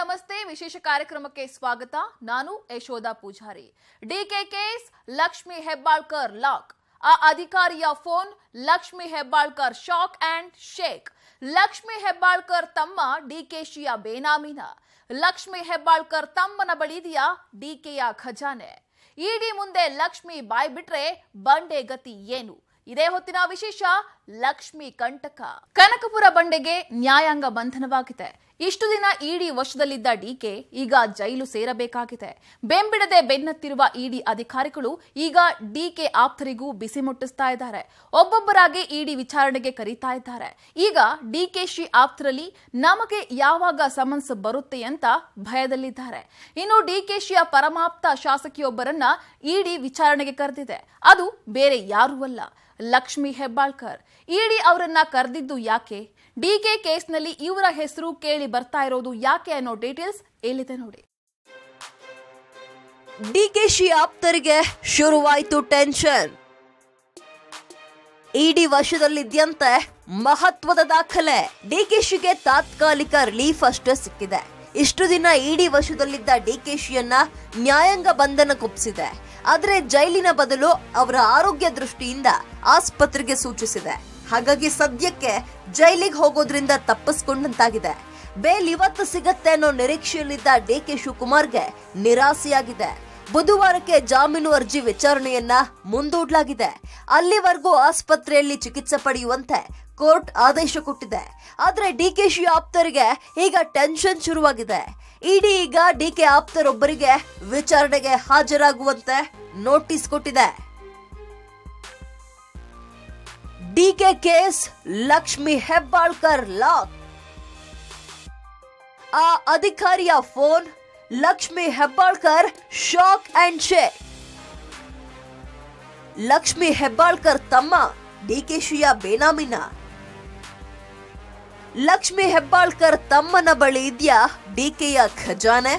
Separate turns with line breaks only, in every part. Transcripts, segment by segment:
ನಮಸ್ತೆ ವಿಶೇಷ ಕಾರ್ಯಕ್ರಮಕ್ಕೆ ಸ್ವಾಗತ ನಾನು Yashoda Poojari DK case Lakshmi Hebbalkar lock ಆ ಅಧಿಕಾರಿಯ phone Lakshmi Hebbalkar shock and shake Lakshmi Hebbalkar ತಮ್ಮ ಡಿಕೆಶಿಯ ಬೇನಾಮಿನ ಲಕ್ಷ್ಮಿ ಹೆಬ್ಬಾಳ್ಕರ್ ತಮ್ಮನ ಬಳಿದೆಯಾ ಡಿಕೆಯ ಖಜಾನೆ ಇಡಿ ಮುಂದೆ ಲಕ್ಷ್ಮಿ ಬಾಯ್ ಬಿಟ್ರೆ ಬಂಡೆ ಗತಿ ಏನು ಇದೇ ಹೊತ್ತಿನ ವಿಶೇಷ ಲಕ್ಷ್ಮಿ ಕಂಟಕ ಕನಕಪುರ ಬಂಡೆಗೆ ನ್ಯಾಯಾಂಗ ಬಂಧನವಾಗಿದೆ ಇಷ್ಟು ದಿನ ಇಡಿ ವಶದಲ್ಲಿದ್ದ ಡಿಕೆ ಈಗ ಜೈಲು ಸೇರಬೇಕಾಗಿದೆ ಬೆಂಬಿಡದೆ ಬೆನ್ನತ್ತಿರುವ ಇಡಿ ಅಧಿಕಾರಿಗಳು ಈಗ ಡಿಕೆ ಆಪ್ತರಿಗೂ ಬಿಸಿ ಮುಟ್ಟಿಸ್ತಾ ಇದ್ದಾರೆ ಒಬ್ಬೊಬ್ಬರಾಗಿ ಇಡಿ ವಿಚಾರಣೆಗೆ ಕರೀತಾ ಇದ್ದಾರೆ ಈಗ ಡಿಕೆಶಿ ಆಪ್ತರಲ್ಲಿ ನಮಗೆ ಯಾವಾಗ ಸಮನ್ಸ್ ಬರುತ್ತೆ ಅಂತ ಭಯದಲ್ಲಿದ್ದಾರೆ ಇನ್ನು ಡಿಕೆಶಿಯ ಪರಮಾಪ್ತ ಶಾಸಕಿಯೊಬ್ಬರನ್ನ ಇಡಿ ವಿಚಾರಣೆಗೆ ಕರೆದಿದೆ ಅದು ಬೇರೆ ಯಾರೂ ಅಲ್ಲ ಲಕ್ಷ್ಮಿ ಹೆಬ್ಬಾಳ್ಕರ್ ಇಡಿ ಅವರನ್ನ ಕರೆದಿದ್ದು ಯಾಕೆ ಡಿಕೆ ಕೇಸ್ನಲ್ಲಿ ಇವರ ಹೆಸರು ಕೇಳಿ ಬರ್ತಾ ಇರೋದು ಯಾಕೆ ಅನ್ನೋ ಡೀಟೇಲ್ಸ್ ಎಲ್ಲಿದೆ ನೋಡಿ
ಡಿಕೆಶಿ ಆಪ್ತರಿಗೆ ಶುರುವಾಯಿತು ಟೆನ್ಷನ್ ಇಡಿ ವಶದಲ್ಲಿದ್ಯಂತೆ ಮಹತ್ವದ ದಾಖಲೆ ಡಿಕೆಶಿಗೆ ತಾತ್ಕಾಲಿಕ ರಿಲೀಫ್ ಅಷ್ಟೇ ಸಿಕ್ಕಿದೆ ಇಷ್ಟು ದಿನ ಇಡಿ ವಶದಲ್ಲಿದ್ದ ಡಿಕೆಶಿಯನ್ನ ನ್ಯಾಯಾಂಗ ಬಂಧನ ಕೊಪ್ಪಿಸಿದೆ ಆದ್ರೆ ಜೈಲಿನ ಬದಲು ಅವರ ಆರೋಗ್ಯ ದೃಷ್ಟಿಯಿಂದ ಆಸ್ಪತ್ರೆಗೆ ಸೂಚಿಸಿದೆ ಹಾಗಾಗಿ ಸದ್ಯಕ್ಕೆ ಜೈಲಿಗೆ ಹೋಗೋದ್ರಿಂದ ತಪ್ಪಿಸ್ಕೊಂಡಂತಾಗಿದೆ ಬೇಲ್ ಇವತ್ತು ಸಿಗತ್ತೆ ಅನ್ನೋ ನಿರೀಕ್ಷೆಯಲ್ಲಿದ್ದ ಡಿಕೆ ಶಿವಕುಮಾರ್ಗೆ ನಿರಾಸೆಯಾಗಿದೆ ಬುಧವಾರಕ್ಕೆ ಜಾಮೀನು ಅರ್ಜಿ ವಿಚಾರಣೆಯನ್ನ ಮುಂದೂಡಲಾಗಿದೆ ಅಲ್ಲಿವರೆಗೂ ಆಸ್ಪತ್ರೆಯಲ್ಲಿ ಚಿಕಿತ್ಸೆ ಪಡೆಯುವಂತೆ ಕೋರ್ಟ್ ಆದೇಶ ಕೊಟ್ಟಿದೆ ಆದ್ರೆ ಡಿಕೆಶಿ ಆಪ್ತರಿಗೆ ಈಗ ಟೆನ್ಷನ್ ಶುರುವಾಗಿದೆ ಇಡಿ ಈಗ ಡಿಕೆ ಆಪ್ತರೊಬ್ಬರಿಗೆ ವಿಚಾರಣೆಗೆ ಹಾಜರಾಗುವಂತೆ ನೋಟಿಸ್ ಕೊಟ್ಟಿದೆ DK case Lakshmi Hebbalkar lock ಆ ಅಧಿಕಾರಿಯ phone Lakshmi Hebbalkar shock and shake Lakshmi Hebbalkar ತಮ್ಮ ಡಿಕೆಶಿಯ ಬೇನಾಮಿನ ಲಕ್ಷ್ಮಿ ಹೆಬ್ಬಾಳ್ಕರ್ ತಮ್ಮನ ಬಳಿ ಇದೆಯಾ ಡಿಕೆಯ ಖಜಾನೆ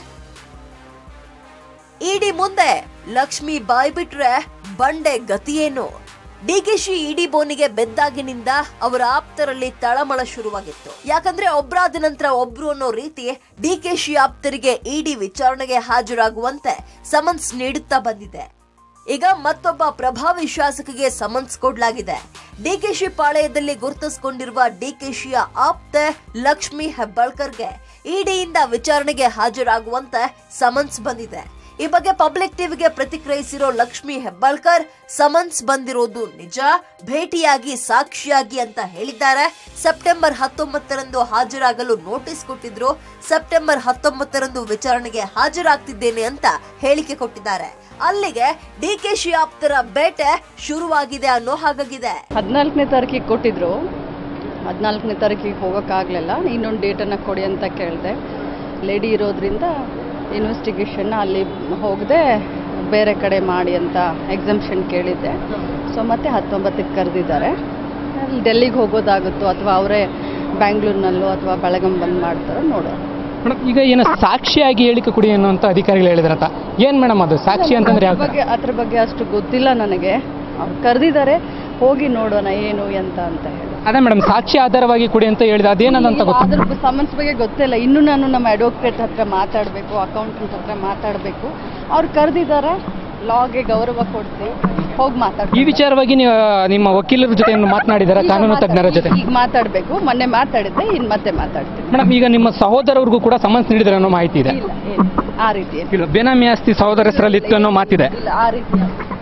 ಇಡಿ ಮುಂದೆ ಲಕ್ಷ್ಮಿ ಬಾಯ್ ಬಿಟ್ರೆ ಬಂಡೆ ಗತಿಯೇನು ಡಿಕೆಶಿ ಇಡಿ ಬೋನಿಗೆ ಬೆದ್ದಾಗಿನಿಂದ ಅವರ ಆಪ್ತರಲ್ಲಿ ತಳಮಳ ಶುರುವಾಗಿತ್ತು ಯಾಕಂದ್ರೆ ಒಬ್ರಾದ ನಂತರ ಒಬ್ರು ಅನ್ನೋ ರೀತಿ ಡಿಕೆಶಿ ಆಪ್ತರಿಗೆ ಇಡಿ ವಿಚಾರಣೆಗೆ ಹಾಜರಾಗುವಂತೆ ಸಮನ್ಸ್ ನೀಡುತ್ತಾ ಬಂದಿದೆ ಈಗ ಮತ್ತೊಬ್ಬ ಪ್ರಭಾವಿ ಶಾಸಕಿಗೆ ಸಮನ್ಸ್ ಕೊಡಲಾಗಿದೆ ಡಿಕೆಶಿ ಪಾಳೆಯದಲ್ಲಿ ಗುರುತಿಸಿಕೊಂಡಿರುವ ಡಿಕೆಶಿಯ ಆಪ್ತೆ ಲಕ್ಷ್ಮಿ ಹೆಬ್ಬಾಳ್ಕರ್ಗೆ ಇಡಿಯಿಂದ ವಿಚಾರಣೆಗೆ ಹಾಜರಾಗುವಂತೆ ಸಮನ್ಸ್ ಬಂದಿದೆ ಈ ಬಗ್ಗೆ ಪಬ್ಲಿಕ್ ಟಿವಿಗೆ ಪ್ರತಿಕ್ರಿಯಿಸಿರೋ ಲಕ್ಷ್ಮಿ ಹೆಬ್ಬಾಳ್ಕರ್ ಸಮನ್ಸ್ ಬಂದಿರೋದು ನಿಜ ಭೇಟಿಯಾಗಿ ಸಾಕ್ಷಿಯಾಗಿ ಅಂತ ಹೇಳಿದ್ದಾರೆ ಸೆಪ್ಟೆಂಬರ್ ಹತ್ತೊಂಬತ್ತರಂದು ಹಾಜರಾಗಲು ನೋಟಿಸ್ ಕೊಟ್ಟಿದ್ರು ಸೆಪ್ಟೆಂಬರ್ ಹತ್ತೊಂಬತ್ತರಂದು ವಿಚಾರಣೆಗೆ ಹಾಜರಾಗ್ತಿದ್ದೇನೆ ಅಂತ ಹೇಳಿಕೆ ಕೊಟ್ಟಿದ್ದಾರೆ ಅಲ್ಲಿಗೆ ಡಿಕೆಶಿ ಆಪ್ತರ ಬೇಟೆ ಶುರುವಾಗಿದೆ ಅನ್ನೋ ಹಾಗಾಗಿದೆ
ಹದಿನಾಲ್ಕನೇ ತಾರೀಕಿಗೆ ಕೊಟ್ಟಿದ್ರು ಹದಿನಾಲ್ಕನೇ ತಾರೀಕಿಗೆ ಹೋಗೋಕ್ಕಾಗಲಿಲ್ಲ ಇನ್ನೊಂದು ಡೇಟನ್ನು ಕೊಡಿ ಅಂತ ಕೇಳಿದೆ ಲೇಡಿ ಇರೋದ್ರಿಂದ ಇನ್ವೆಸ್ಟಿಗೇಷನ್ನ ಅಲ್ಲಿ ಹೋಗದೆ ಬೇರೆ ಕಡೆ ಮಾಡಿ ಅಂತ ಎಕ್ಸಮ್ಷನ್ ಕೇಳಿದ್ದೆ ಸೊ ಮತ್ತೆ ಹತ್ತೊಂಬತ್ತಕ್ಕೆ ಕರೆದಿದ್ದಾರೆ ಅಲ್ಲಿ ಡೆಲ್ಲಿಗೆ ಹೋಗೋದಾಗುತ್ತೋ ಅಥವಾ ಅವರೇ ಬ್ಯಾಂಗ್ಳೂರ್ನಲ್ಲೋ ಅಥವಾ ಬೆಳಗಂ ಬಂದು ಮಾಡ್ತಾರೋ ನೋಡೋಣ
ಮೇಡಮ್ ಈಗ ಏನು ಸಾಕ್ಷಿಯಾಗಿ ಹೇಳಿಕೆ ಕೊಡಿ ಅನ್ನುವಂಥ ಅಧಿಕಾರಿಗಳು ಹೇಳಿದ್ರಂತ ಏನು ಮೇಡಮ್ ಅದು ಸಾಕ್ಷಿ ಅಂತಂದ್ರೆ ಯಾವ
ಅದ್ರ ಬಗ್ಗೆ ಅದ್ರ ಬಗ್ಗೆ ಅಷ್ಟು ಗೊತ್ತಿಲ್ಲ ನನಗೆ ಅವ್ರು ಕರೆದಿದ್ದಾರೆ ಹೋಗಿ ನೋಡೋಣ ಏನು ಎಂತ ಅಂತ ಹೇಳಿ
ಅದೇ ಮೇಡಮ್ ಸಾಕ್ಷಿ ಆಧಾರವಾಗಿ ಕೊಡಿ ಅಂತ ಹೇಳಿದ ಅದೇನಂತ ಗೊತ್ತು
ಅದ್ರ ಸಮನ್ಸ್ ಬಗ್ಗೆ ಗೊತ್ತಿಲ್ಲ ಇನ್ನು ನಾನು ನಮ್ಮ ಅಡ್ವೊಕೇಟ್ ಹತ್ರ ಮಾತಾಡಬೇಕು ಅಕೌಂಟೆಂಟ್ ಹತ್ರ ಮಾತಾಡಬೇಕು ಅವ್ರು ಕರೆದಿದ್ದಾರೆ ಲಾಗೆ ಗೌರವ ಕೊಡ್ತೀವಿ ಹೋಗಿ
ಈ
ಮಾತಾಡ್ತೀವಿ
ವಿಚಾರವಾಗಿ ನೀವು ನಿಮ್ಮ ವಕೀಲರ ಜೊತೆ ಏನು ಮಾತನಾಡಿದಾರ ಕಾನೂನು ತಜ್ಞರ ಜೊತೆ
ಈಗ ಮಾತಾಡಬೇಕು ಮೊನ್ನೆ ಮಾತಾಡಿದ್ದೆ ಇನ್ನು ಮತ್ತೆ ಮಾತಾಡ್ತೀನಿ
ಮೇಡಮ್ ಈಗ ನಿಮ್ಮ ಸಹೋದರವ್ರಿಗೂ ಕೂಡ ಸಮನ್ಸ್ ನೀಡಿದ್ರೆ ಅನ್ನೋ ಮಾಹಿತಿ ಇದೆ
ಇಲ್ಲ ಇಲ್ಲ ಆ ರೀತಿ ಏನಿಲ್ಲ.
ಇಲ್ಲ ಬೇನಾಮಿ ಆಸ್ತಿ ಸಹೋದರ ಹೆಸರಲ್ಲಿ ಇತ್ತು ಅನ್ನೋ ಮಾತಿದೆ
ಇಲ್ಲ ಆ ರೀತಿ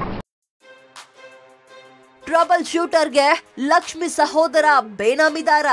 ಟ್ರಬಲ್ ಶೂಟರ್ಗೆ ಲಕ್ಷ್ಮಿ ಸಹೋದರ ಬೇನಾಮಿದಾರ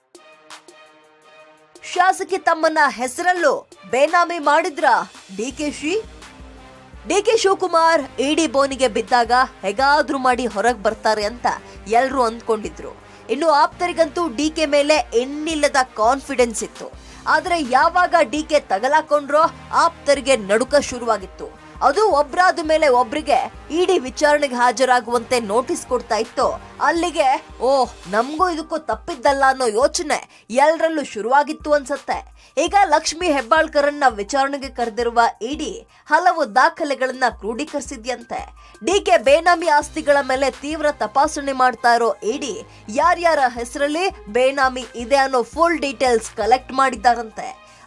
ಶಾಸಕಿ ತಮ್ಮನ್ನ ಹೆಸರಲ್ಲೂ ಬೇನಾಮಿ ಮಾಡಿದ್ರ ಡಿಕೆಶಿ ಡಿಕೆ ಶಿವಕುಮಾರ್ ಇಡಿ ಬೋನಿಗೆ ಬಿದ್ದಾಗ ಹೇಗಾದ್ರೂ ಮಾಡಿ ಹೊರಗ್ ಬರ್ತಾರೆ ಅಂತ ಎಲ್ರೂ ಅಂದ್ಕೊಂಡಿದ್ರು ಇನ್ನು ಆಪ್ತರಿಗಂತೂ ಡಿಕೆ ಮೇಲೆ ಎನ್ನಿಲ್ಲದ ಕಾನ್ಫಿಡೆನ್ಸ್ ಇತ್ತು ಆದ್ರೆ ಯಾವಾಗ ಡಿಕೆ ತಗಲಾಕೊಂಡ್ರೋ ಆಪ್ತರಿಗೆ ನಡುಕ ಶುರುವಾಗಿತ್ತು ಅದು ಒಬ್ರಾದ ಮೇಲೆ ಒಬ್ರಿಗೆ ಇಡಿ ವಿಚಾರಣೆಗೆ ಹಾಜರಾಗುವಂತೆ ನೋಟಿಸ್ ಕೊಡ್ತಾ ಇತ್ತು ಅಲ್ಲಿಗೆ ಓಹ್ ನಮಗೂ ಇದಕ್ಕೂ ತಪ್ಪಿದ್ದಲ್ಲ ಅನ್ನೋ ಯೋಚನೆ ಎಲ್ಲರಲ್ಲೂ ಶುರುವಾಗಿತ್ತು ಅನ್ಸತ್ತೆ ಈಗ ಲಕ್ಷ್ಮಿ ಹೆಬ್ಬಾಳ್ಕರನ್ನ ವಿಚಾರಣೆಗೆ ಕರೆದಿರುವ ಇಡಿ ಹಲವು ದಾಖಲೆಗಳನ್ನ ಕ್ರೋಢೀಕರಿಸಿದ್ಯಂತೆ ಡಿಕೆ ಬೇನಾಮಿ ಆಸ್ತಿಗಳ ಮೇಲೆ ತೀವ್ರ ತಪಾಸಣೆ ಮಾಡ್ತಾ ಇರೋ ಇಡಿ ಯಾರ್ಯಾರ ಹೆಸರಲ್ಲಿ ಬೇನಾಮಿ ಇದೆ ಅನ್ನೋ ಫುಲ್ ಡೀಟೇಲ್ಸ್ ಕಲೆಕ್ಟ್ ಮಾಡಿದ್ದಾರಂತೆ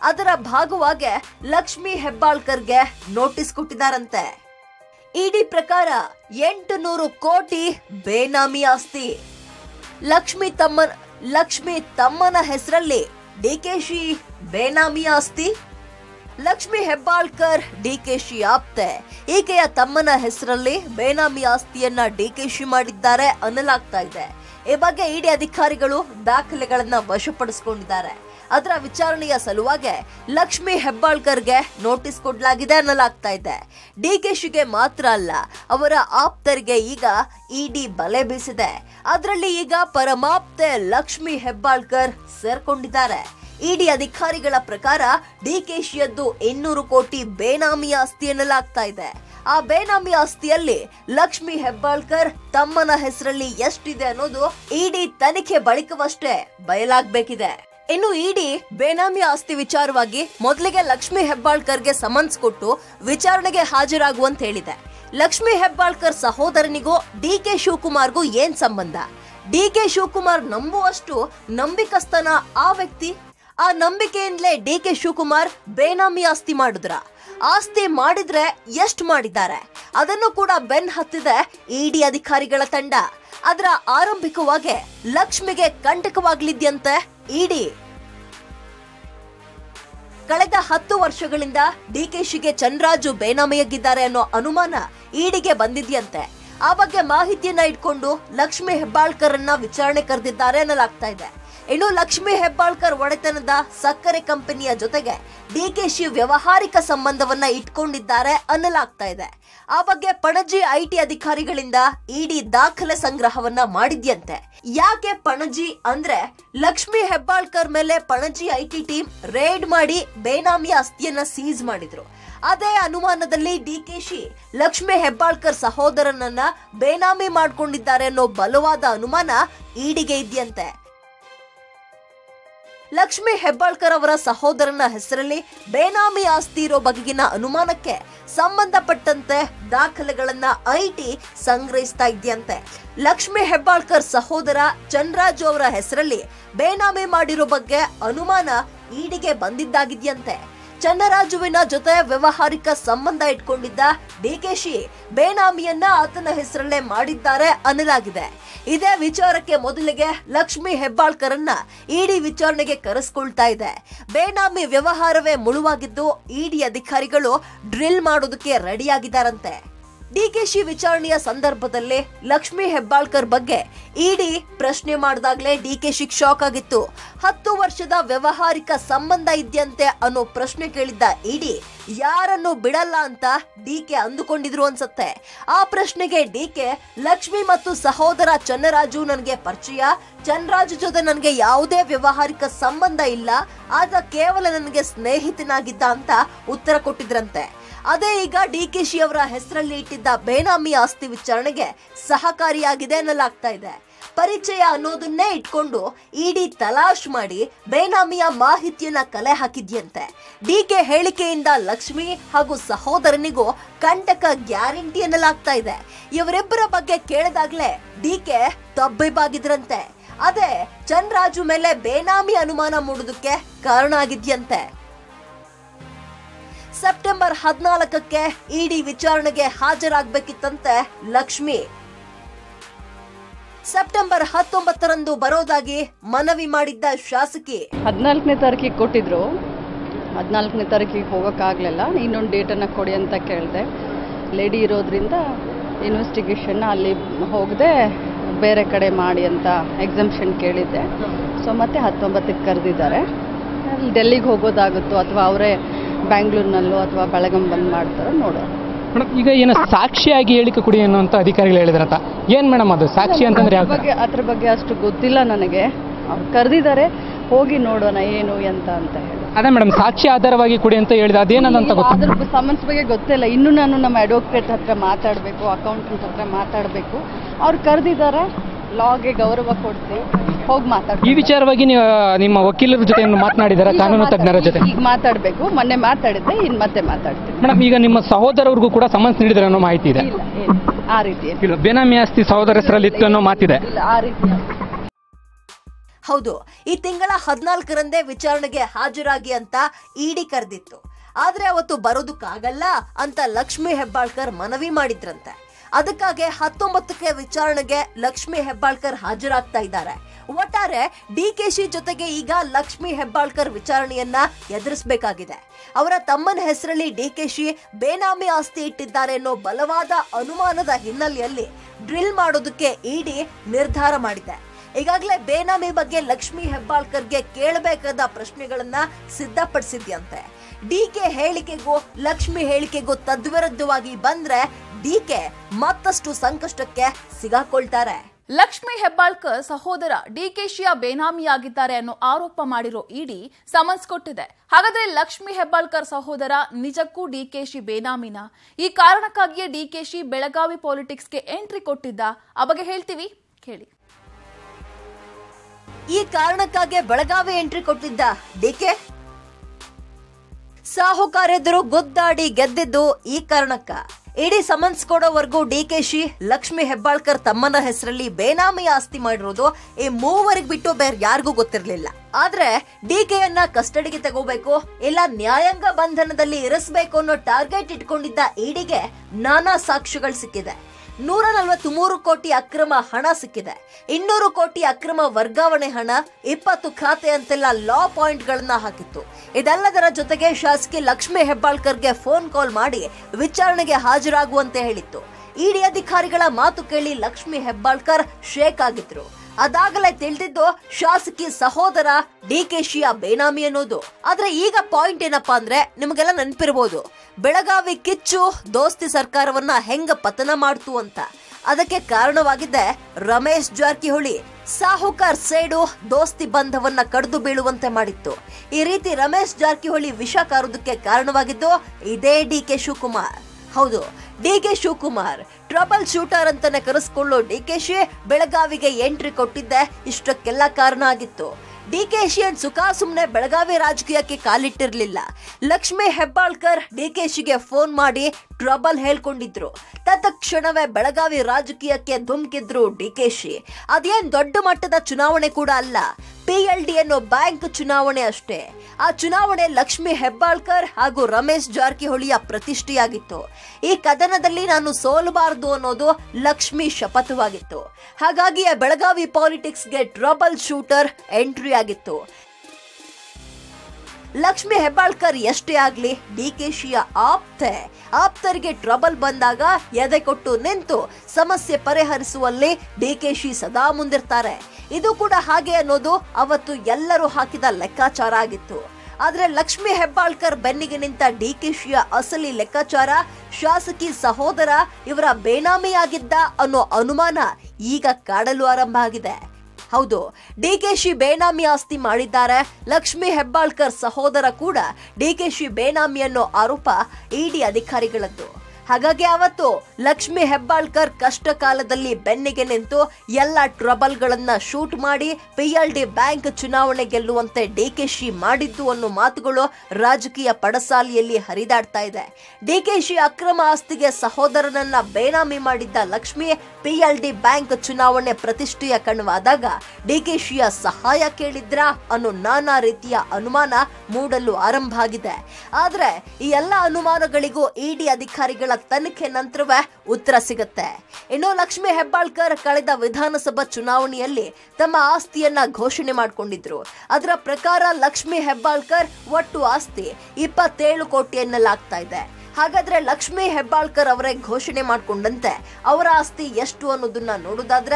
ಅದರ ಭಾಗವಾಗಿ ಲಕ್ಷ್ಮಿ ಹೆಬ್ಬಾಳ್ಕರ್ಗೆ ನೋಟಿಸ್ ಕೊಟ್ಟಿದ್ದಾರಂತೆ ಇಡಿ ಪ್ರಕಾರ ಎಂಟು ನೂರು ಕೋಟಿ ಬೇನಾಮಿ ಆಸ್ತಿ ಲಕ್ಷ್ಮಿ ತಮ್ಮ ಲಕ್ಷ್ಮಿ ತಮ್ಮನ ಹೆಸರಲ್ಲಿ ಡಿಕೆಶಿ ಬೇನಾಮಿ ಆಸ್ತಿ ಲಕ್ಷ್ಮಿ ಹೆಬ್ಬಾಳ್ಕರ್ ಡಿಕೆಶಿ ಆಪ್ತೆ ಈಕೆಯ ತಮ್ಮನ ಹೆಸರಲ್ಲಿ ಬೇನಾಮಿ ಆಸ್ತಿಯನ್ನ ಡಿಕೆಶಿ ಮಾಡಿದ್ದಾರೆ ಅನ್ನಲಾಗ್ತಾ ಇದೆ ಈ ಬಗ್ಗೆ ಇಡಿ ಅಧಿಕಾರಿಗಳು ದಾಖಲೆಗಳನ್ನ ವಶಪಡಿಸಿಕೊಂಡಿದ್ದಾರೆ ಅದರ ವಿಚಾರಣೆಯ ಸಲುವಾಗಿ ಲಕ್ಷ್ಮಿ ಹೆಬ್ಬಾಳ್ಕರ್ಗೆ ನೋಟಿಸ್ ಕೊಡಲಾಗಿದೆ ಅನ್ನಲಾಗ್ತಾ ಇದೆ ಡಿಕೆಶಿಗೆ ಮಾತ್ರ ಅಲ್ಲ ಅವರ ಆಪ್ತರಿಗೆ ಈಗ ಇಡಿ ಬಲೆ ಬೀಸಿದೆ ಅದರಲ್ಲಿ ಈಗ ಪರಮಾಪ್ತೆ ಲಕ್ಷ್ಮಿ ಹೆಬ್ಬಾಳ್ಕರ್ ಸೇರ್ಕೊಂಡಿದ್ದಾರೆ ಇಡಿ ಅಧಿಕಾರಿಗಳ ಪ್ರಕಾರ ಡಿಕೆಶಿಯದ್ದು ಇನ್ನೂರು ಕೋಟಿ ಬೇನಾಮಿ ಆಸ್ತಿ ಎನ್ನಲಾಗ್ತಾ ಇದೆ ಆ ಬೇನಾಮಿ ಆಸ್ತಿಯಲ್ಲಿ ಲಕ್ಷ್ಮಿ ಹೆಬ್ಬಾಳ್ಕರ್ ತಮ್ಮನ ಹೆಸರಲ್ಲಿ ಎಷ್ಟಿದೆ ಅನ್ನೋದು ಇಡಿ ತನಿಖೆ ಬಳಿಕವಷ್ಟೇ ಬಯಲಾಗ್ಬೇಕಿದೆ ಇನ್ನು ಇಡಿ ಬೇನಾಮಿ ಆಸ್ತಿ ವಿಚಾರವಾಗಿ ಮೊದಲಿಗೆ ಲಕ್ಷ್ಮಿ ಹೆಬ್ಬಾಳ್ಕರ್ಗೆ ಸಮನ್ಸ್ ಕೊಟ್ಟು ವಿಚಾರಣೆಗೆ ಹಾಜರಾಗುವಂತ ಹೇಳಿದೆ ಲಕ್ಷ್ಮಿ ಹೆಬ್ಬಾಳ್ಕರ್ ಸಹೋದರನಿಗೂ ಡಿ ಕೆ ಶಿವಕುಮಾರ್ಗೂ ಏನ್ ಸಂಬಂಧ ಡಿ ಕೆ ಶಿವಕುಮಾರ್ ನಂಬುವಷ್ಟು ನಂಬಿಕಸ್ತನ ಆ ವ್ಯಕ್ತಿ ಆ ನಂಬಿಕೆಯಿಂದಲೇ ಡಿ ಕೆ ಶಿವಕುಮಾರ್ ಬೇನಾಮಿ ಆಸ್ತಿ ಮಾಡಿದ್ರ ಆಸ್ತಿ ಮಾಡಿದ್ರೆ ಎಷ್ಟು ಮಾಡಿದ್ದಾರೆ ಅದನ್ನು ಕೂಡ ಬೆನ್ ಹತ್ತಿದೆ ಇಡಿ ಅಧಿಕಾರಿಗಳ ತಂಡ ಅದರ ಆರಂಭಿಕವಾಗಿ ಲಕ್ಷ್ಮಿಗೆ ಕಂಟಕವಾಗ್ಲಿದ್ಯಂತೆ ಇಡಿ ಕಳೆದ ಹತ್ತು ವರ್ಷಗಳಿಂದ ಡಿಕೆಶಿಗೆ ಚಂದ್ರಾಜು ಬೇನಾಮಿಯಾಗಿದ್ದಾರೆ ಅನ್ನೋ ಅನುಮಾನ ಈಡಿಗೆ ಬಂದಿದ್ಯಂತೆ ಆ ಬಗ್ಗೆ ಮಾಹಿತಿಯನ್ನ ಇಟ್ಕೊಂಡು ಲಕ್ಷ್ಮಿ ಹೆಬ್ಬಾಳ್ಕರನ್ನ ವಿಚಾರಣೆ ಕರೆದಿದ್ದಾರೆ ಅನ್ನಲಾಗ್ತಾ ಇದೆ ಇನ್ನು ಲಕ್ಷ್ಮಿ ಹೆಬ್ಬಾಳ್ಕರ್ ಒಡೆತನದ ಸಕ್ಕರೆ ಕಂಪನಿಯ ಜೊತೆಗೆ ಡಿಕೆಶಿ ವ್ಯವಹಾರಿಕ ಸಂಬಂಧವನ್ನ ಇಟ್ಕೊಂಡಿದ್ದಾರೆ ಅನ್ನಲಾಗ್ತಾ ಇದೆ ಆ ಬಗ್ಗೆ ಪಣಜಿ ಐಟಿ ಅಧಿಕಾರಿಗಳಿಂದ ಇಡಿ ದಾಖಲೆ ಸಂಗ್ರಹವನ್ನ ಮಾಡಿದ್ಯಂತೆ ಯಾಕೆ ಪಣಜಿ ಅಂದ್ರೆ ಲಕ್ಷ್ಮಿ ಹೆಬ್ಬಾಳ್ಕರ್ ಮೇಲೆ ಪಣಜಿ ಐಟಿ ಟೀಮ್ ರೇಡ್ ಮಾಡಿ ಬೇನಾಮಿ ಆಸ್ತಿಯನ್ನ ಸೀಸ್ ಮಾಡಿದ್ರು ಅದೇ ಅನುಮಾನದಲ್ಲಿ ಡಿಕೆಶಿ ಲಕ್ಷ್ಮಿ ಹೆಬ್ಬಾಳ್ಕರ್ ಸಹೋದರನನ್ನ ಬೇನಾಮಿ ಮಾಡ್ಕೊಂಡಿದ್ದಾರೆ ಅನ್ನೋ ಬಲವಾದ ಅನುಮಾನ ಈಡಿಗೆ ಇದೆಯಂತೆ ಲಕ್ಷ್ಮಿ ಹೆಬ್ಬಾಳ್ಕರ್ ಅವರ ಸಹೋದರನ ಹೆಸರಲ್ಲಿ ಬೇನಾಮಿ ಆಸ್ತಿ ಇರೋ ಬಗೆಗಿನ ಅನುಮಾನಕ್ಕೆ ಸಂಬಂಧಪಟ್ಟಂತೆ ದಾಖಲೆಗಳನ್ನ ಐಟಿ ಸಂಗ್ರಹಿಸ್ತಾ ಇದೆಯಂತೆ ಲಕ್ಷ್ಮಿ ಹೆಬ್ಬಾಳ್ಕರ್ ಸಹೋದರ ಚಂದ್ರಾಜು ಅವರ ಹೆಸರಲ್ಲಿ ಬೇನಾಮಿ ಮಾಡಿರೋ ಬಗ್ಗೆ ಅನುಮಾನ ಈಡಿಗೆ ಬಂದಿದ್ದಾಗಿದೆಯಂತೆ ಚನ್ನರಾಜುವಿನ ಜೊತೆ ವ್ಯವಹಾರಿಕ ಸಂಬಂಧ ಇಟ್ಕೊಂಡಿದ್ದ ಡಿಕೆಶಿ ಬೇನಾಮಿಯನ್ನ ಆತನ ಹೆಸರಲ್ಲೇ ಮಾಡಿದ್ದಾರೆ ಅನ್ನಲಾಗಿದೆ ಇದೇ ವಿಚಾರಕ್ಕೆ ಮೊದಲಿಗೆ ಲಕ್ಷ್ಮಿ ಹೆಬ್ಬಾಳ್ಕರನ್ನ ಇಡಿ ವಿಚಾರಣೆಗೆ ಕರೆಸ್ಕೊಳ್ತಾ ಇದೆ ಬೇನಾಮಿ ವ್ಯವಹಾರವೇ ಮುಳುವಾಗಿದ್ದು ಇಡಿ ಅಧಿಕಾರಿಗಳು ಡ್ರಿಲ್ ಮಾಡೋದಕ್ಕೆ ರೆಡಿಯಾಗಿದ್ದಾರಂತೆ ಡಿಕೆಶಿ ವಿಚಾರಣೆಯ ಸಂದರ್ಭದಲ್ಲಿ ಲಕ್ಷ್ಮಿ ಹೆಬ್ಬಾಳ್ಕರ್ ಬಗ್ಗೆ ಇಡಿ ಪ್ರಶ್ನೆ ಮಾಡಿದಾಗ್ಲೇ ಡಿಕೆಶಿ ಶಾಕ್ ಆಗಿತ್ತು ಹತ್ತು ವರ್ಷದ ವ್ಯವಹಾರಿಕ ಸಂಬಂಧ ಇದೆಯಂತೆ ಅನ್ನೋ ಪ್ರಶ್ನೆ ಕೇಳಿದ್ದ ಇಡಿ ಯಾರನ್ನು ಬಿಡಲ್ಲ ಅಂತ ಡಿಕೆ ಅಂದುಕೊಂಡಿದ್ರು ಅನ್ಸತ್ತೆ ಆ ಪ್ರಶ್ನೆಗೆ ಡಿಕೆ ಲಕ್ಷ್ಮಿ ಮತ್ತು ಸಹೋದರ ಚನ್ನರಾಜು ನನಗೆ ಪರಿಚಯ ಚನ್ನರಾಜು ಜೊತೆ ನನಗೆ ಯಾವುದೇ ವ್ಯವಹಾರಿಕ ಸಂಬಂಧ ಇಲ್ಲ ಆತ ಕೇವಲ ನನಗೆ ಸ್ನೇಹಿತನಾಗಿದ್ದ ಅಂತ ಉತ್ತರ ಕೊಟ್ಟಿದ್ರಂತೆ ಅದೇ ಈಗ ಡಿಕೆಶಿ ಅವರ ಹೆಸರಲ್ಲಿ ಇಟ್ಟಿದ್ದ ಬೇನಾಮಿ ಆಸ್ತಿ ವಿಚಾರಣೆಗೆ ಸಹಕಾರಿಯಾಗಿದೆ ಅನ್ನಲಾಗ್ತಾ ಇದೆ ಪರಿಚಯ ಅನ್ನೋದನ್ನೇ ಇಟ್ಕೊಂಡು ಇಡಿ ತಲಾಶ್ ಮಾಡಿ ಬೇನಾಮಿಯ ಮಾಹಿತಿಯನ್ನ ಕಲೆ ಹಾಕಿದ್ಯಂತೆ ಡಿಕೆ ಹೇಳಿಕೆಯಿಂದ ಲಕ್ಷ್ಮಿ ಹಾಗೂ ಸಹೋದರನಿಗೂ ಕಂಟಕ ಗ್ಯಾರಂಟಿ ಎನ್ನಲಾಗ್ತಾ ಇದೆ ಇವರಿಬ್ಬರ ಬಗ್ಗೆ ಕೇಳಿದಾಗ್ಲೇ ಡಿಕೆ ತಬ್ಬಿಬಾಗಿದ್ರಂತೆ ಅದೇ ಚಂದ್ರಾಜು ಮೇಲೆ ಬೇನಾಮಿ ಅನುಮಾನ ಮೂಡೋದಕ್ಕೆ ಕಾರಣ ಆಗಿದ್ಯಂತೆ ಸೆಪ್ಟೆಂಬರ್ ಹದಿನಾಲ್ಕಕ್ಕೆ ಇಡಿ ವಿಚಾರಣೆಗೆ ಹಾಜರಾಗಬೇಕಿತ್ತಂತೆ ಲಕ್ಷ್ಮಿ ಸೆಪ್ಟೆಂಬರ್ ಹತ್ತೊಂಬತ್ತರಂದು ಬರೋದಾಗಿ ಮನವಿ ಮಾಡಿದ್ದ ಶಾಸಕಿ
ಹದಿನಾಲ್ಕನೇ ತಾರೀಕಿಗೆ ಕೊಟ್ಟಿದ್ರು ಹದಿನಾಲ್ಕನೇ ತಾರೀಕಿಗೆ ಹೋಗೋಕ್ಕಾಗಲಿಲ್ಲ ಇನ್ನೊಂದು ಡೇಟನ್ನು ಕೊಡಿ ಅಂತ ಕೇಳಿದೆ ಲೇಡಿ ಇರೋದ್ರಿಂದ ಇನ್ವೆಸ್ಟಿಗೇಷನ್ನ ಅಲ್ಲಿ ಹೋಗದೆ ಬೇರೆ ಕಡೆ ಮಾಡಿ ಅಂತ ಎಕ್ಸಮ್ಷನ್ ಕೇಳಿದ್ದೆ ಸೊ ಮತ್ತೆ ಹತ್ತೊಂಬತ್ತಕ್ಕೆ ಕರೆದಿದ್ದಾರೆ ಅಲ್ಲಿ ಡೆಲ್ಲಿಗೆ ಹೋಗೋದಾಗುತ್ತೋ ಅಥವಾ ಅವರೇ ಬ್ಯಾಂಗ್ಳೂರ್ನಲ್ಲೋ ಅಥವಾ ಬೆಳಗಂ ಬಂದು ಮಾಡ್ತಾರೋ ನೋಡೋಣ
ಮೇಡಮ್ ಈಗ ಏನು ಸಾಕ್ಷಿಯಾಗಿ ಹೇಳಿಕೆ ಕೊಡಿ ಅನ್ನುವಂಥ ಅಧಿಕಾರಿಗಳು ಹೇಳಿದ್ರಂತ ಏನು ಮೇಡಮ್ ಅದು ಸಾಕ್ಷಿ ಅಂತಂದ್ರೆ ಯಾವ
ಅದ್ರ ಬಗ್ಗೆ ಅದ್ರ ಬಗ್ಗೆ ಅಷ್ಟು ಗೊತ್ತಿಲ್ಲ ನನಗೆ ಅವ್ರು ಕರೆದಿದ್ದಾರೆ ಹೋಗಿ ನೋಡೋಣ ಏನು ಎಂತ ಅಂತ ಹೇಳಿ
ಅದೇ ಮೇಡಮ್ ಸಾಕ್ಷಿ ಆಧಾರವಾಗಿ ಕೊಡಿ ಅಂತ ಹೇಳಿದ ಅದೇನಂತ ಗೊತ್ತು
ಅದ್ರ ಸಮನ್ಸ್ ಬಗ್ಗೆ ಗೊತ್ತಿಲ್ಲ ಇನ್ನು ನಾನು ನಮ್ಮ ಅಡ್ವೊಕೇಟ್ ಹತ್ರ ಮಾತಾಡಬೇಕು ಅಕೌಂಟೆಂಟ್ ಹತ್ರ ಮಾತಾಡಬೇಕು ಅವ್ರು ಕರೆದಿದ್ದಾರೆ ಲಾಗೆ ಗೌರವ ಕೊಡ್ಸಿ ಹೋಗಿ
ಈ
ಮಾತಾಡ್ತೀವಿ
ವಿಚಾರವಾಗಿ ನೀವು ನಿಮ್ಮ ವಕೀಲರ ಜೊತೆ ಏನು ಮಾತನಾಡಿದಾರ ಕಾನೂನು ತಜ್ಞರ ಜೊತೆ
ಈಗ ಮಾತಾಡಬೇಕು ಮೊನ್ನೆ ಮಾತಾಡಿದ್ದೆ ಇನ್ನು ಮತ್ತೆ ಮಾತಾಡ್ತೀನಿ
ಮೇಡಮ್ ಈಗ ನಿಮ್ಮ ಸಹೋದರವ್ರಿಗೂ ಕೂಡ ಸಮನ್ಸ್ ನೀಡಿದ್ರೆ ಅನ್ನೋ ಮಾಹಿತಿ ಇದೆ
ಇಲ್ಲ ಇಲ್ಲ ಆ ರೀತಿ ಏನಿಲ್ಲ.
ಇಲ್ಲ ಬೇನಾಮಿ ಆಸ್ತಿ ಸಹೋದರ ಹೆಸರಲ್ಲಿ ಇತ್ತು ಅನ್ನೋ ಮಾತಿದೆ
ಇಲ್ಲ ಆ ರೀತಿ
ಹೌದು ಈ ತಿಂಗಳ ಹದಿನಾಲ್ಕರಂದೇ ವಿಚಾರಣೆಗೆ ಹಾಜರಾಗಿ ಅಂತ ಇಡಿ ಕರೆದಿತ್ತು ಆದ್ರೆ ಅವತ್ತು ಬರೋದಕ್ಕಾಗಲ್ಲ ಅಂತ ಲಕ್ಷ್ಮಿ ಹೆಬ್ಬಾಳ್ಕರ್ ಮನವಿ ಮಾಡಿದ್ರಂತೆ ಅದಕ್ಕಾಗಿ ಹತ್ತೊಂಬತ್ತಕ್ಕೆ ವಿಚಾರಣೆಗೆ ಲಕ್ಷ್ಮಿ ಹೆಬ್ಬಾಳ್ಕರ್ ಹಾಜರಾಗ್ತಾ ಇದ್ದಾರೆ ಒಟ್ಟಾರೆ ಡಿಕೆಶಿ ಜೊತೆಗೆ ಈಗ ಲಕ್ಷ್ಮಿ ಹೆಬ್ಬಾಳ್ಕರ್ ವಿಚಾರಣೆಯನ್ನ ಎದುರಿಸಬೇಕಾಗಿದೆ ಅವರ ತಮ್ಮನ ಹೆಸರಲ್ಲಿ ಡಿಕೆಶಿ ಬೇನಾಮಿ ಆಸ್ತಿ ಇಟ್ಟಿದ್ದಾರೆ ಅನ್ನೋ ಬಲವಾದ ಅನುಮಾನದ ಹಿನ್ನೆಲೆಯಲ್ಲಿ ಡ್ರಿಲ್ ಮಾಡೋದಕ್ಕೆ ಇಡಿ ನಿರ್ಧಾರ ಮಾಡಿದೆ ಈಗಾಗಲೇ ಬೇನಾಮಿ ಬಗ್ಗೆ ಲಕ್ಷ್ಮಿ ಹೆಬ್ಬಾಳ್ಕರ್ಗೆ ಕೇಳಬೇಕಾದ ಪ್ರಶ್ನೆಗಳನ್ನ ಸಿದ್ಧಪಡಿಸಿದ್ಯಂತೆ ಡಿಕೆ ಹೇಳಿಕೆಗೂ ಲಕ್ಷ್ಮಿ ಹೇಳಿಕೆಗೂ ತದ್ವಿರುದ್ಧವಾಗಿ ಬಂದ್ರೆ ಡಿಕೆ ಮತ್ತಷ್ಟು ಸಂಕಷ್ಟಕ್ಕೆ ಸಿಗಾಕೊಳ್ತಾರೆ
ಲಕ್ಷ್ಮಿ ಹೆಬ್ಬಾಳ್ಕರ್ ಸಹೋದರ ಡಿಕೆಶಿಯ ಬೇನಾಮಿಯಾಗಿದ್ದಾರೆ ಅನ್ನೋ ಆರೋಪ ಮಾಡಿರೋ ಇಡಿ ಸಮನ್ಸ್ ಕೊಟ್ಟಿದೆ ಹಾಗಾದ್ರೆ ಲಕ್ಷ್ಮಿ ಹೆಬ್ಬಾಳ್ಕರ್ ಸಹೋದರ ನಿಜಕ್ಕೂ ಡಿಕೆಶಿ ಬೇನಾಮಿನ ಈ ಕಾರಣಕ್ಕಾಗಿಯೇ ಡಿಕೆಶಿ ಬೆಳಗಾವಿ ಪಾಲಿಟಿಕ್ಸ್ಗೆ ಎಂಟ್ರಿ ಕೊಟ್ಟಿದ್ದ ಆ ಬಗ್ಗೆ ಹೇಳ್ತೀವಿ ಕೇಳಿ
ಈ ಕಾರಣಕ್ಕಾಗಿ ಬೆಳಗಾವಿ ಎಂಟ್ರಿ ಕೊಟ್ಟಿದ್ದ ಡಿಕೆ ಸಾಹುಕಾರೆದುರು ಗುದ್ದಾಡಿ ಗೆದ್ದಿದ್ದು ಈ ಕಾರಣಕ್ಕ ಇಡೀ ಸಮನ್ಸ್ ಕೊಡೋವರೆಗೂ ಡಿಕೆಶಿ ಲಕ್ಷ್ಮಿ ಹೆಬ್ಬಾಳ್ಕರ್ ತಮ್ಮನ ಹೆಸರಲ್ಲಿ ಬೇನಾಮಿ ಆಸ್ತಿ ಮಾಡಿರೋದು ಈ ಮೂವರಿಗೆ ಬಿಟ್ಟು ಬೇರೆ ಯಾರಿಗೂ ಗೊತ್ತಿರಲಿಲ್ಲ ಆದ್ರೆ ಡಿಕೆಯನ್ನ ಕಸ್ಟಡಿಗೆ ತಗೋಬೇಕು ಇಲ್ಲ ನ್ಯಾಯಾಂಗ ಬಂಧನದಲ್ಲಿ ಇರಿಸಬೇಕು ಅನ್ನೋ ಟಾರ್ಗೆಟ್ ಇಟ್ಕೊಂಡಿದ್ದ ಇಡಿಗೆ ನಾನಾ ಸಾಕ್ಷ್ಯಗಳು ಸಿಕ್ಕಿದೆ ನೂರ ನಲವತ್ತ್ ಮೂರು ಕೋಟಿ ಅಕ್ರಮ ಹಣ ಸಿಕ್ಕಿದೆ ಇನ್ನೂರು ಕೋಟಿ ಅಕ್ರಮ ವರ್ಗಾವಣೆ ಹಣ ಇಪ್ಪತ್ತು ಖಾತೆ ಅಂತೆಲ್ಲ ಲಾ ಪಾಯಿಂಟ್ ಗಳನ್ನ ಹಾಕಿತ್ತು ಇದೆಲ್ಲದರ ಜೊತೆಗೆ ಶಾಸಕಿ ಲಕ್ಷ್ಮಿ ಹೆಬ್ಬಾಳ್ಕರ್ಗೆ ಫೋನ್ ಕಾಲ್ ಮಾಡಿ ವಿಚಾರಣೆಗೆ ಹಾಜರಾಗುವಂತೆ ಹೇಳಿತ್ತು ಇಡಿ ಅಧಿಕಾರಿಗಳ ಮಾತು ಕೇಳಿ ಲಕ್ಷ್ಮಿ ಹೆಬ್ಬಾಳ್ಕರ್ ಶೇಕ್ ಆಗಿದ್ರು ಅದಾಗಲೇ ತಿಳಿದಿದ್ದು ಶಾಸಕಿ ಸಹೋದರ ಡಿಕೆಶಿಯ ಬೇನಾಮಿ ಅನ್ನೋದು ಆದ್ರೆ ಈಗ ಪಾಯಿಂಟ್ ಏನಪ್ಪಾ ಅಂದ್ರೆ ನಿಮಗೆಲ್ಲ ನೆನಪಿರ್ಬೋದು ಬೆಳಗಾವಿ ಕಿಚ್ಚು ದೋಸ್ತಿ ಸರ್ಕಾರವನ್ನ ಹೆಂಗ ಪತನ ಮಾಡ್ತು ಅಂತ ಅದಕ್ಕೆ ಕಾರಣವಾಗಿದ್ದೆ ರಮೇಶ್ ಜಾರಕಿಹೊಳಿ ಸಾಹುಕಾರ್ ಸೇಡು ದೋಸ್ತಿ ಬಂಧವನ್ನ ಕಡಿದು ಬೀಳುವಂತೆ ಮಾಡಿತ್ತು ಈ ರೀತಿ ರಮೇಶ್ ಜಾರಕಿಹೊಳಿ ವಿಷ ಕಾರುವುದಕ್ಕೆ ಕಾರಣವಾಗಿದ್ದು ಇದೇ ಡಿ ಕೆ ಶಿವಕುಮಾರ್ ಹೌದು D K Shivakumar trouble shooter ಅಂತಾನೆ ಕರೆಸ್ಕೊಳ್ಳೋ ಡಿಕೆಶಿ ಬೆಳಗಾವಿಗೆ ಎಂಟ್ರಿ ಕೊಟ್ಟಿದ್ದೆ ಇಷ್ಟಕ್ಕೆಲ್ಲ ಕಾರಣ ಆಗಿತ್ತು ಡಿಕೆಶಿ ಏನ್ ಸುಖ ಸುಮ್ನೆ ಬೆಳಗಾವಿ ರಾಜಕೀಯಕ್ಕೆ ಕಾಲಿಟ್ಟಿರ್ಲಿಲ್ಲ ಲಕ್ಷ್ಮಿ ಹೆಬ್ಬಾಳ್ಕರ್ ಡಿಕೆಶಿಗೆ ಫೋನ್ ಮಾಡಿ ಟ್ರಬಲ್ ಹೇಳ್ಕೊಂಡಿದ್ರು ತತ್ಕ್ಷಣವೇ ಬೆಳಗಾವಿ ರಾಜಕೀಯಕ್ಕೆ ಧುಮ್ಕಿದ್ರು ಡಿಕೆಶಿ ಅದೇನ್ ದೊಡ್ಡ ಮಟ್ಟದ ಚುನಾವಣೆ ಕೂಡ ಅಲ್ಲ ಪಿಎಲ್ಡಿ ಅನ್ನೋ ಬ್ಯಾಂಕ್ ಚುನಾವಣೆ ಅಷ್ಟೇ ಆ ಚುನಾವಣೆ ಲಕ್ಷ್ಮಿ ಹೆಬ್ಬಾಳ್ಕರ್ ಹಾಗೂ ರಮೇಶ್ ಜಾರಕಿಹೊಳಿಯ ಪ್ರತಿಷ್ಠೆಯಾಗಿತ್ತು ಈ ಕದನದಲ್ಲಿ ನಾನು ಸೋಲಬಾರದು ಅನ್ನೋದು ಲಕ್ಷ್ಮಿ ಶಪಥವಾಗಿತ್ತು ಹಾಗಾಗಿ ಆ ಬೆಳಗಾವಿ ಪಾಲಿಟಿಕ್ಸ್ಗೆ ಟ್ರಬಲ್ ಶೂಟರ್ ಎಂಟ್ರಿ ಆಗಿತ್ತು ಲಕ್ಷ್ಮಿ ಹೆಬ್ಬಾಳ್ಕರ್ ಎಷ್ಟೇ ಆಗ್ಲಿ ಡಿಕೆಶಿಯ ಆಪ್ತೆ ಆಪ್ತರಿಗೆ ಟ್ರಬಲ್ ಬಂದಾಗ ಎದೆ ಕೊಟ್ಟು ನಿಂತು ಸಮಸ್ಯೆ ಪರಿಹರಿಸುವಲ್ಲಿ ಡಿಕೆಶಿ ಸದಾ ಮುಂದಿರ್ತಾರೆ ಇದು ಕೂಡ ಹಾಗೆ ಅನ್ನೋದು ಅವತ್ತು ಎಲ್ಲರೂ ಹಾಕಿದ ಲೆಕ್ಕಾಚಾರ ಆಗಿತ್ತು ಆದ್ರೆ ಲಕ್ಷ್ಮಿ ಹೆಬ್ಬಾಳ್ಕರ್ ಬೆನ್ನಿಗೆ ನಿಂತ ಡಿಕೆಶಿಯ ಅಸಲಿ ಲೆಕ್ಕಾಚಾರ ಶಾಸಕಿ ಸಹೋದರ ಇವರ ಬೇನಾಮಿಯಾಗಿದ್ದ ಅನ್ನೋ ಅನುಮಾನ ಈಗ ಕಾಡಲು ಆರಂಭ ಆಗಿದೆ ಹೌದು ಡಿಕೆಶಿ ಬೇನಾಮಿ ಆಸ್ತಿ ಮಾಡಿದ್ದಾರೆ ಲಕ್ಷ್ಮಿ ಹೆಬ್ಬಾಳ್ಕರ್ ಸಹೋದರ ಕೂಡ ಡಿಕೆಶಿ ಬೇನಾಮಿ ಅನ್ನೋ ಆರೋಪ ಇಡಿ ಅಧಿಕಾರಿಗಳದ್ದು ಹಾಗಾಗಿ ಅವತ್ತು ಲಕ್ಷ್ಮಿ ಹೆಬ್ಬಾಳ್ಕರ್ ಕಷ್ಟ ಕಾಲದಲ್ಲಿ ಬೆನ್ನಿಗೆ ನಿಂತು ಎಲ್ಲ ಟ್ರಬಲ್ಗಳನ್ನ ಶೂಟ್ ಮಾಡಿ ಪಿಎಲ್ಡಿ ಬ್ಯಾಂಕ್ ಚುನಾವಣೆ ಗೆಲ್ಲುವಂತೆ ಡಿಕೆಶಿ ಮಾಡಿದ್ದು ಅನ್ನೋ ಮಾತುಗಳು ರಾಜಕೀಯ ಪಡಸಾಲಿಯಲ್ಲಿ ಹರಿದಾಡ್ತಾ ಇದೆ ಡಿಕೆಶಿ ಅಕ್ರಮ ಆಸ್ತಿಗೆ ಸಹೋದರನನ್ನ ಬೇನಾಮಿ ಮಾಡಿದ್ದ ಲಕ್ಷ್ಮಿ ಪಿಎಲ್ಡಿ ಬ್ಯಾಂಕ್ ಚುನಾವಣೆ ಪ್ರತಿಷ್ಠೆಯ ಕಣವಾದಾಗ ಡಿಕೆಶಿಯ ಸಹಾಯ ಕೇಳಿದ್ರ ಅನ್ನೋ ನಾನಾ ರೀತಿಯ ಅನುಮಾನ ಮೂಡಲು ಆರಂಭ ಆಗಿದೆ ಆದ್ರೆ ಈ ಎಲ್ಲ ಅನುಮಾನಗಳಿಗೂ ಇಡಿ ಅಧಿಕಾರಿಗಳ ತನಿಖೆ ನಂತರವೇ ಉತ್ತರ ಸಿಗುತ್ತೆ ಇನ್ನು ಲಕ್ಷ್ಮಿ ಹೆಬ್ಬಾಳ್ಕರ್ ಕಳೆದ ವಿಧಾನಸಭಾ ಚುನಾವಣೆಯಲ್ಲಿ ತಮ್ಮ ಆಸ್ತಿಯನ್ನ ಘೋಷಣೆ ಮಾಡಿಕೊಂಡಿದ್ರು ಅದರ ಪ್ರಕಾರ ಲಕ್ಷ್ಮಿ ಹೆಬ್ಬಾಳ್ಕರ್ ಒಟ್ಟು ಆಸ್ತಿ ಇಪ್ಪತ್ತೇಳು ಕೋಟಿ ಎನ್ನಲಾಗ್ತಾ ಇದೆ ಹಾಗಾದ್ರೆ ಲಕ್ಷ್ಮಿ ಹೆಬ್ಬಾಳ್ಕರ್ ಅವರೇ ಘೋಷಣೆ ಮಾಡಿಕೊಂಡಂತೆ ಅವರ ಆಸ್ತಿ ಎಷ್ಟು ಅನ್ನೋದನ್ನ ನೋಡುದಾದ್ರೆ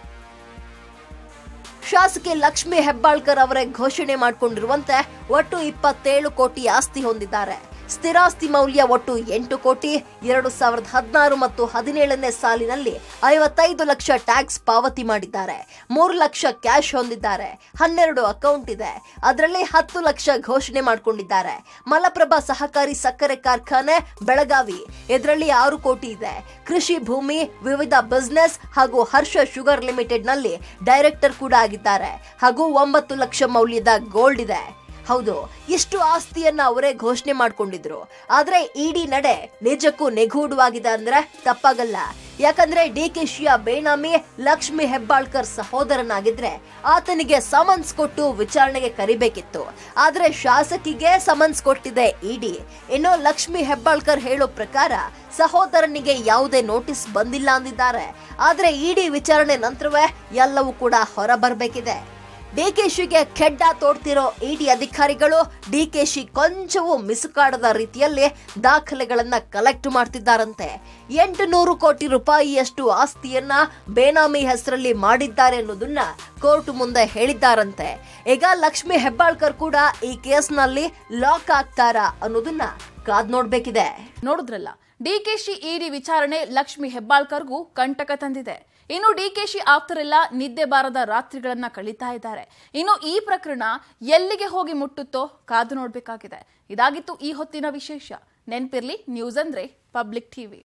ಶಾಸಕಿ ಲಕ್ಷ್ಮಿ ಹೆಬ್ಬಾಳ್ಕರ್ ಅವರೇ ಘೋಷಣೆ ಮಾಡಿಕೊಂಡಿರುವಂತೆ ಒಟ್ಟು ಇಪ್ಪತ್ತೇಳು ಕೋಟಿ ಆಸ್ತಿ ಹೊಂದಿದ್ದಾರೆ ಸ್ಥಿರಾಸ್ತಿ ಮೌಲ್ಯ ಒಟ್ಟು ಎಂಟು ಕೋಟಿ ಎರಡು ಸಾವಿರದ ಹದಿನಾರು ಮತ್ತು ಹದಿನೇಳನೇ ಸಾಲಿನಲ್ಲಿ ಐವತ್ತೈದು ಲಕ್ಷ ಟ್ಯಾಕ್ಸ್ ಪಾವತಿ ಮಾಡಿದ್ದಾರೆ ಮೂರು ಲಕ್ಷ ಕ್ಯಾಶ್ ಹೊಂದಿದ್ದಾರೆ ಹನ್ನೆರಡು ಅಕೌಂಟ್ ಇದೆ ಅದರಲ್ಲಿ ಹತ್ತು ಲಕ್ಷ ಘೋಷಣೆ ಮಾಡಿಕೊಂಡಿದ್ದಾರೆ ಮಲಪ್ರಭಾ ಸಹಕಾರಿ ಸಕ್ಕರೆ ಕಾರ್ಖಾನೆ ಬೆಳಗಾವಿ ಇದರಲ್ಲಿ ಆರು ಕೋಟಿ ಇದೆ ಕೃಷಿ ಭೂಮಿ ವಿವಿಧ ಬಿಸ್ನೆಸ್ ಹಾಗೂ ಹರ್ಷ ಶುಗರ್ ಲಿಮಿಟೆಡ್ ನಲ್ಲಿ ಡೈರೆಕ್ಟರ್ ಕೂಡ ಆಗಿದ್ದಾರೆ ಹಾಗೂ ಒಂಬತ್ತು ಲಕ್ಷ ಮೌಲ್ಯದ ಗೋಲ್ಡ್ ಇದೆ ಹೌದು ಇಷ್ಟು ಆಸ್ತಿಯನ್ನ ಅವರೇ ಘೋಷಣೆ ಮಾಡ್ಕೊಂಡಿದ್ರು ಆದ್ರೆ ಇಡಿ ನಡೆ ನಿಜಕ್ಕೂ ನಿಗೂಢವಾಗಿದೆ ಅಂದ್ರೆ ತಪ್ಪಾಗಲ್ಲ ಯಾಕಂದ್ರೆ ಡಿಕೆಶಿಯ ಬೇನಾಮಿ ಲಕ್ಷ್ಮಿ ಹೆಬ್ಬಾಳ್ಕರ್ ಸಹೋದರನಾಗಿದ್ರೆ ಆತನಿಗೆ ಸಮನ್ಸ್ ಕೊಟ್ಟು ವಿಚಾರಣೆಗೆ ಕರಿಬೇಕಿತ್ತು ಆದ್ರೆ ಶಾಸಕಿಗೆ ಸಮನ್ಸ್ ಕೊಟ್ಟಿದೆ ಇಡಿ ಇನ್ನು ಲಕ್ಷ್ಮಿ ಹೆಬ್ಬಾಳ್ಕರ್ ಹೇಳೋ ಪ್ರಕಾರ ಸಹೋದರನಿಗೆ ಯಾವುದೇ ನೋಟಿಸ್ ಬಂದಿಲ್ಲ ಅಂದಿದ್ದಾರೆ ಆದ್ರೆ ಇಡಿ ವಿಚಾರಣೆ ನಂತರವೇ ಎಲ್ಲವೂ ಕೂಡ ಹೊರ ಬರಬೇಕಿದೆ ಡಿಕೆಶಿಗೆ ಖೆಡ್ಡ ತೋಡ್ತಿರೋ ಇಡಿ ಅಧಿಕಾರಿಗಳು ಡಿಕೆಶಿ ಕೊಂಚವೂ ಮಿಸುಕಾಡದ ರೀತಿಯಲ್ಲಿ ದಾಖಲೆಗಳನ್ನ ಕಲೆಕ್ಟ್ ಮಾಡ್ತಿದ್ದಾರಂತೆ ಎಂಟು ನೂರು ಕೋಟಿ ರೂಪಾಯಿಯಷ್ಟು ಆಸ್ತಿಯನ್ನ ಬೇನಾಮಿ ಹೆಸರಲ್ಲಿ ಮಾಡಿದ್ದಾರೆ ಅನ್ನೋದನ್ನ ಕೋರ್ಟ್ ಮುಂದೆ ಹೇಳಿದ್ದಾರಂತೆ ಈಗ ಲಕ್ಷ್ಮಿ ಹೆಬ್ಬಾಳ್ಕರ್ ಕೂಡ ಈ ಕೇಸ್ನಲ್ಲಿ ಲಾಕ್ ಆಗ್ತಾರಾ ಅನ್ನೋದನ್ನ ಕಾದ್ ನೋಡ್ಬೇಕಿದೆ
ನೋಡಿದ್ರಲ್ಲ ಡಿಕೆಶಿ ಇಡಿ ವಿಚಾರಣೆ ಲಕ್ಷ್ಮಿ ಹೆಬ್ಬಾಳ್ಕರ್ಗೂ ಕಂಟಕ ತಂದಿದೆ ಇನ್ನು ಡಿಕೆಶಿ ಆಪ್ತರೆಲ್ಲ ನಿದ್ದೆ ಬಾರದ ರಾತ್ರಿಗಳನ್ನ ಕಳೀತಾ ಇದ್ದಾರೆ ಇನ್ನು ಈ ಪ್ರಕರಣ ಎಲ್ಲಿಗೆ ಹೋಗಿ ಮುಟ್ಟುತ್ತೋ ಕಾದು ನೋಡ್ಬೇಕಾಗಿದೆ ಇದಾಗಿತ್ತು ಈ ಹೊತ್ತಿನ ವಿಶೇಷ ನೆನ್ಪಿರ್ಲಿ ನ್ಯೂಸ್ ಅಂದ್ರೆ ಪಬ್ಲಿಕ್ ಟಿವಿ